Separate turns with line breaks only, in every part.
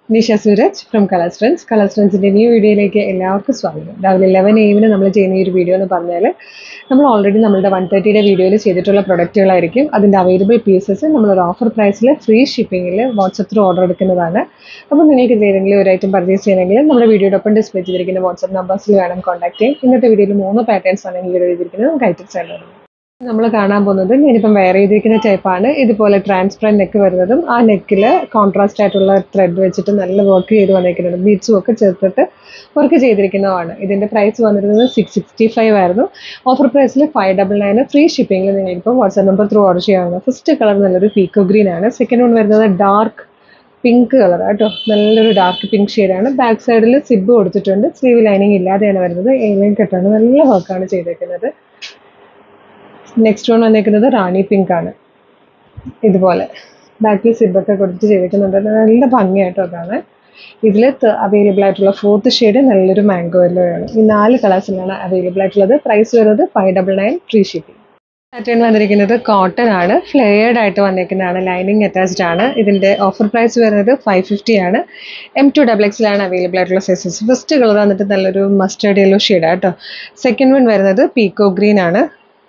Nisha Sooraj from colour strands colour സ്ട്രെൻസിൻ്റെ new വീഡിയോയിലേക്ക് എല്ലാവർക്കും സ്വാഗതം രാവിലെ ലെവൻ എയിമിന് നമ്മൾ ചെയ്യുന്ന ഈ ഒരു വീഡിയോ എന്ന് പറഞ്ഞാൽ നമ്മൾ ഓൾറെഡി നമ്മളുടെ വൺ തേർട്ടിയുടെ വീഡിയോയിൽ ചെയ്തിട്ടുള്ള പ്രൊഡക്റ്റുകളായിരിക്കും അതിൻ്റെ അവൈലബിൾ പീസസ് നമ്മളൊരു ഓഫർ പ്രൈസിൽ ഫ്രീ ഷിപ്പിങ്ങിൽ വാട്സപ്പ് ത്രൂ ഓർഡർ എടുക്കുന്നതാണ് അപ്പോൾ നിങ്ങൾക്ക് ഇത് ഏതെങ്കിലും ഒരു ഐറ്റം പർച്ചേസ് ചെയ്യണമെങ്കിൽ നമ്മുടെ വീഡിയോടൊപ്പം ഡിസ്പ്ലേ ചെയ്തിരിക്കുന്ന വാട്സപ്പ് നമ്പേഴ്സിൽ വേണം കോൺടാക്ട് ചെയ്യാം ഇന്നത്തെ വീഡിയോയിൽ മൂന്ന് പാറ്റേൺസ് ആണ് ഇൻക്ലൂഡ് ചെയ്തിരിക്കുന്നത് നമുക്ക് ഐറ്റംസ് ആണ് നമ്മൾ കാണാൻ പോകുന്നത് ഞാനിപ്പം വെയർ ചെയ്തിരിക്കുന്ന ടൈപ്പാണ് ഇതുപോലെ ട്രാൻസ്പെറൻറ്റ് നെക്ക് വരുന്നതും ആ നെക്കിൽ കോൺട്രാസ്റ്റ് ആയിട്ടുള്ള ത്രെഡ് വെച്ചിട്ട് നല്ല വർക്ക് ചെയ്ത് വന്നിരിക്കുന്നുണ്ട് ബീഡ്സും ഒക്കെ ചേർത്തിട്ട് വർക്ക് ചെയ്തിരിക്കുന്നതാണ് ഇതിൻ്റെ പ്രൈസ് വന്നിരുന്നത് സിക്സ് സിക്സ്റ്റി ഫൈവ് ആയിരുന്നു ഓഫർ പ്രൈസിൽ ഫൈവ് ഡബിൾ നയൻ ഫ്രീ ഷിപ്പിംഗിൽ നിങ്ങളിപ്പോൾ വാട്സാപ്പ് നമ്പർ ത്രൂ ഓർഡർ ചെയ്യാവുന്നത് ഫസ്റ്റ് കളർ നല്ലൊരു പീക്കോ ഗ്രീൻ ആണ് സെക്കൻഡ് വൺ വരുന്നത് ഡാർക്ക് പിങ്ക് കളർ കേട്ടോ നല്ലൊരു ഡാർക്ക് പിങ്ക് ഷെയ്ഡാണ് ബാക്ക് സൈഡിൽ സിബ് കൊടുത്തിട്ടുണ്ട് സ്ലീവ് ലൈനിങ് ഇല്ലാതെയാണ് വരുന്നത് എയിലൈൻ കെട്ടാണ് നല്ല വർക്കാണ് ചെയ്തേക്കുന്നത് നെക്സ്റ്റ് വൺ വന്നേക്കുന്നത് റാണി പിങ്ക് ആണ് ഇതുപോലെ ബാക്കിൽ സിബൊക്കെ കൊടുത്ത് ചെയ്തിരിക്കുന്നുണ്ട് നല്ല ഭംഗിയായിട്ടോ അതാണ് ഇതിൽ അവൈലബിൾ ആയിട്ടുള്ള ഫോർത്ത് ഷെയ്ഡ് നല്ലൊരു മാംഗോ യെല്ലോയാണ് ഈ നാല് കളേഴ്സിലാണ് അവൈലബിൾ ആയിട്ടുള്ളത് പ്രൈസ് വരുന്നത് five double nine free shipping pattern വന്നിരിക്കുന്നത് കോട്ടൺ ആണ് ഫ്ലെയർഡ് ആയിട്ട് വന്നിരിക്കുന്നതാണ് ലൈനിങ് അറ്റാച്ച്ഡ് ആണ് ഇതിൻ്റെ ഓഫർ പ്രൈസ് വരുന്നത് ഫൈവ് ഫിഫ്റ്റി ആണ് എം ടു ഡബിൾ എക്സിലാണ് അവൈലബിൾ ആയിട്ടുള്ള സൈസസ് ഫസ്റ്റ് കളർ വന്നിട്ട് നല്ലൊരു മസ്റ്റേർഡ് യെല്ലോ ഷെയ്ഡാണ് കേട്ടോ സെക്കൻഡ് വൺ വരുന്നത് പീക്കോ ഗ്രീൻ ആണ്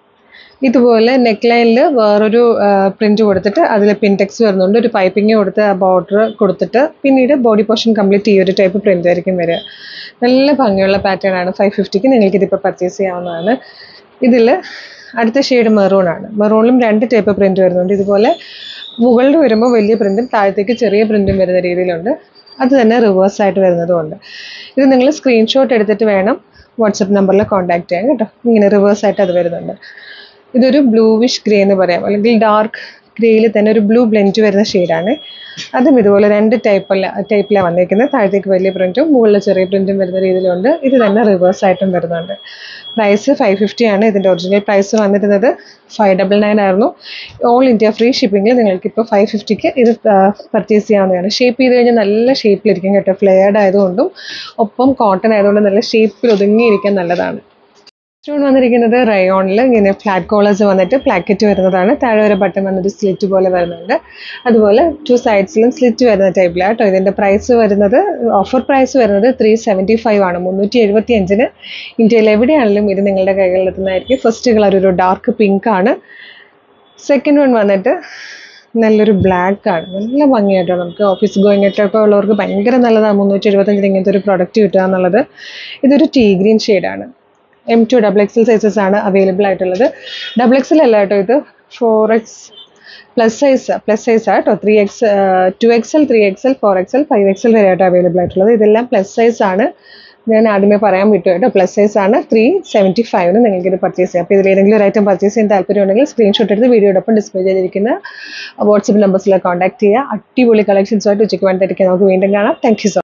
ഇതുപോലെ നെക്ക് ലൈനിൽ വേറൊരു പ്രിന്റ് കൊടുത്തിട്ട് അതിൽ പിൻടെക്സ് വരുന്നുണ്ട് ഒരു പൈപ്പിംഗ് കൊടുത്ത് ആ ബോർഡർ കൊടുത്തിട്ട് പിന്നീട് ബോഡി പോർഷൻ കംപ്ലീറ്റ് ഈ ഒരു ടൈപ്പ് പ്രിന്റ് ആയിരിക്കും വരിക നല്ല ഭംഗിയുള്ള പാറ്റേൺ ആണ് ഫൈവ് ഫിഫ്റ്റിക്ക് നിങ്ങൾക്ക് ഇതിപ്പോൾ പർച്ചേസ് ചെയ്യാവുന്നതാണ് ഇതിൽ അടുത്ത ഷെയ്ഡ് മെറൂൺ ആണ് മെറൂണിലും രണ്ട് ടൈപ്പ് പ്രിന്റ് വരുന്നുണ്ട് ഇതുപോലെ മുകളിൽ വരുമ്പോൾ വലിയ പ്രിന്റും താഴത്തേക്ക് ചെറിയ പ്രിന്റും വരുന്ന രീതിയിലുണ്ട് അത് തന്നെ റിവേഴ്സ് ആയിട്ട് വരുന്നതുമുണ്ട് ഇത് നിങ്ങൾ സ്ക്രീൻഷോട്ട് എടുത്തിട്ട് വേണം വാട്സപ്പ് നമ്പറിൽ കോൺടാക്ട് ചെയ്യാൻ കേട്ടോ ഇങ്ങനെ റിവേഴ്സ് ആയിട്ട് അത് വരുന്നുണ്ട് ഇതൊരു ബ്ലൂവിഷ് ഗ്രേ എന്ന് പറയാം അല്ലെങ്കിൽ ഡാർക്ക് ഗ്രേയിൽ തന്നെ ഒരു ബ്ലൂ ബ്ലെൻഡ് വരുന്ന ഷെയ്ഡാണ് അതും ഇതുപോലെ രണ്ട് ടൈപ്പല്ല ടൈപ്പിലാണ് വന്നിരിക്കുന്നത് താഴത്തേക്ക് വലിയ പ്രിൻറ്റും മുകളിൽ ചെറിയ പ്രിൻറ്റും വരുന്ന രീതിയിലുണ്ട് ഇത് തന്നെ റിവേഴ്സ് ആയിട്ടും വരുന്നുണ്ട് പ്രൈസ് ഫൈവ് ഫിഫ്റ്റി ആണ് ഇതിൻ്റെ ഒറിജിനൽ പ്രൈസ് വന്നിരുന്നത് ഫൈവ് ഡബിൾ നയൻ ആയിരുന്നു ഓൾ ഇന്ത്യ ഫ്രീ ഷിപ്പിങ്ങിൽ നിങ്ങൾക്ക് ഇപ്പോൾ ഫൈവ് ഫിഫ്റ്റിക്ക് ഇത് പർച്ചേസ് ചെയ്യാവുന്നതാണ് ഷേപ്പ് ചെയ്ത് കഴിഞ്ഞാൽ നല്ല ഷേപ്പിലിരിക്കും കേട്ടോ ഫ്ലെയർഡ് ആയതുകൊണ്ടും ഒപ്പം കോട്ടൺ ആയതുകൊണ്ടും നല്ല ഷേപ്പിൽ ഒതുങ്ങിയിരിക്കാൻ നല്ലതാണ് സ്റ്റോൺ വന്നിരിക്കുന്നത് റയോണിൽ ഇങ്ങനെ ഫ്ലാറ്റ് കോളേഴ്സ് വന്നിട്ട് പ്ലാക്കറ്റ് വരുന്നതാണ് താഴെ വരെ ബട്ടൺ വന്നിട്ട് സ്ലിറ്റ് പോലെ വരുന്നുണ്ട് അതുപോലെ ടു സൈഡ്സിലും സ്ലിറ്റ് വരുന്ന ടൈപ്പിലാണ് കേട്ടോ ഇതിൻ്റെ പ്രൈസ് വരുന്നത് ഓഫർ പ്രൈസ് വരുന്നത് ത്രീ സെവൻറ്റി ഫൈവ് ആണ് മുന്നൂറ്റി എഴുപത്തി അഞ്ചിന് ഇന്ത്യയിൽ എവിടെയാണെങ്കിലും ഇത് നിങ്ങളുടെ കൈകളിൽ എത്തുന്നതായിരിക്കും ഫസ്റ്റ് കളർ ഒരു ഡാർക്ക് പിങ്ക് ആണ് സെക്കൻഡ് വൺ വന്നിട്ട് നല്ലൊരു ബ്ലാക്ക് ആണ് നല്ല ഭംഗിയായിട്ടോ നമുക്ക് ഓഫീസ് ഗോയിങ് ഒക്കെ ഉള്ളവർക്ക് ഭയങ്കര നല്ലതാണ് മുന്നൂറ്റി എഴുപത്തഞ്ചിന് ഇങ്ങനത്തെ ഒരു പ്രൊഡക്റ്റ് കിട്ടുക എന്നുള്ളത് ഇതൊരു ടീ ഗ്രീൻ ഷെയ്ഡാണ് M to double XL sizes ആണ് അവൈലബിൾ ആയിട്ടുള്ളത് ഡബിൾ എക്സൽ അല്ല കേട്ടോ ഇത് four X plus size plus size കേട്ടോ three X to XL three XL four XL five XL വരെ ആയിട്ട് അവൈലബിൾ ആയിട്ടുള്ളത് ഇതെല്ലാം പ്ലസ് സൈസ് ആണ് ഞാൻ ആദ്യമേ പറയാൻ വിട്ടു കേട്ടോ പ്ലസ് സൈസ് ആണ് ത്രീ സെവൻറ്റി ഫൈവിന് നിങ്ങൾക്ക് ഇത് പർച്ചേസ് ചെയ്യാം അപ്പോൾ ഇതിൽ ഏതെങ്കിലും ഒരു ഐറ്റം പർച്ചേസ് ചെയ്യാൻ താല്പര്യം ഉണ്ടെങ്കിൽ സ്ക്രീൻഷോട്ട് എടുത്ത് വീഡിയോടൊപ്പം ഡിസ്പ്ലേ ചെയ്തിരിക്കുന്ന വാട്സപ്പ് നമ്പേഴ്സിൽ കോൺടാക്ട് ചെയ്യുക അടിപൊളി കളക്ഷൻസുമായിട്ട് ഉച്ചയ്ക്ക് വേണ്ടിയിട്ട് നമുക്ക് വീണ്ടും കാണാം താങ്ക് യു സോ